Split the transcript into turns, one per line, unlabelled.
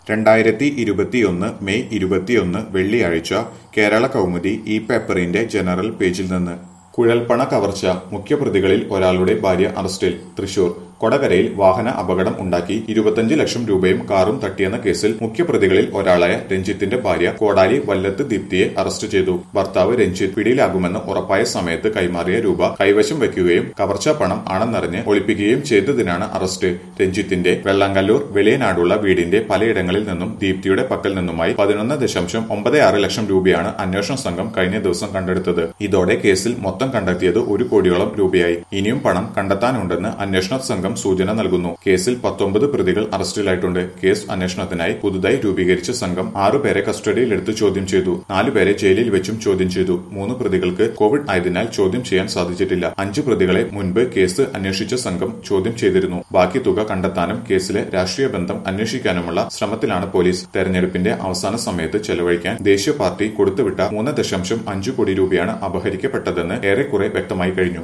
രണ്ടായിരത്തി ഇരുപത്തിയൊന്ന് മെയ് ഇരുപത്തിയൊന്ന് വെള്ളിയാഴ്ച കേരള കൗമുദി ഈ പേപ്പറിന്റെ ജനറൽ പേജിൽ നിന്ന് കുഴൽപ്പണ കവർച്ച മുഖ്യപ്രതികളിൽ ഒരാളുടെ ഭാര്യ അറസ്റ്റിൽ തൃശൂർ കൊടകരയിൽ വാഹന അപകടം ഉണ്ടാക്കി ഇരുപത്തഞ്ച് ലക്ഷം രൂപയും കാറും തട്ടിയെന്ന കേസിൽ മുഖ്യപ്രതികളിൽ ഒരാളായ രഞ്ജിത്തിന്റെ ഭാര്യ കോടാലി വല്ലത്ത് ദീപ്തിയെ അറസ്റ്റ് ചെയ്തു ഭർത്താവ് രഞ്ജിത്ത് പിടിയിലാകുമെന്ന് ഉറപ്പായ സമയത്ത് കൈമാറിയ രൂപ കൈവശം വയ്ക്കുകയും കവർച്ചാ പണം ആണെന്നറിഞ്ഞ് ഒളിപ്പിക്കുകയും ചെയ്തതിനാണ് അറസ്റ്റ് രഞ്ജിത്തിന്റെ വെള്ളാങ്കല്ലൂർ വെളിയനാടുള്ള വീടിന്റെ പലയിടങ്ങളിൽ നിന്നും ദീപ്തിയുടെ പക്കൽ നിന്നുമായി പതിനൊന്ന് ദശാംശം ഒമ്പത് ആറ് ലക്ഷം രൂപയാണ് അന്വേഷണ സംഘം കഴിഞ്ഞ ദിവസം കണ്ടെടുത്തത് ഇതോടെ കേസിൽ മൊത്തം കണ്ടെത്തിയത് ഒരു കോടിയോളം രൂപയായി ഇനിയും പണം കണ്ടെത്താനുണ്ടെന്ന് അന്വേഷണ സംഘം സൂചന നൽകുന്നു കേസിൽ പത്തൊമ്പത് പ്രതികൾ അറസ്റ്റിലായിട്ടുണ്ട് കേസ് അന്വേഷണത്തിനായി പുതുതായി രൂപീകരിച്ച സംഘം ആറുപേരെ കസ്റ്റഡിയിലെടുത്ത് ചോദ്യം ചെയ്തു നാലുപേരെ ജയിലിൽ വെച്ചും ചോദ്യം ചെയ്തു മൂന്ന് പ്രതികൾക്ക് കോവിഡ് ആയതിനാൽ ചോദ്യം ചെയ്യാൻ സാധിച്ചിട്ടില്ല അഞ്ചു പ്രതികളെ മുൻപ് കേസ് അന്വേഷിച്ച സംഘം ചോദ്യം ചെയ്തിരുന്നു ബാക്കി തുക കണ്ടെത്താനും കേസിലെ രാഷ്ട്രീയ ബന്ധം അന്വേഷിക്കാനുമുള്ള ശ്രമത്തിലാണ് പോലീസ് തെരഞ്ഞെടുപ്പിന്റെ അവസാന സമയത്ത് ചെലവഴിക്കാൻ ദേശീയ പാർട്ടി കൊടുത്തുവിട്ട മൂന്ന് ദശാംശം അഞ്ചു കോടി രൂപയാണ് അപഹരിക്കപ്പെട്ടതെന്ന് ഏറെക്കുറെ വ്യക്തമായി കഴിഞ്ഞു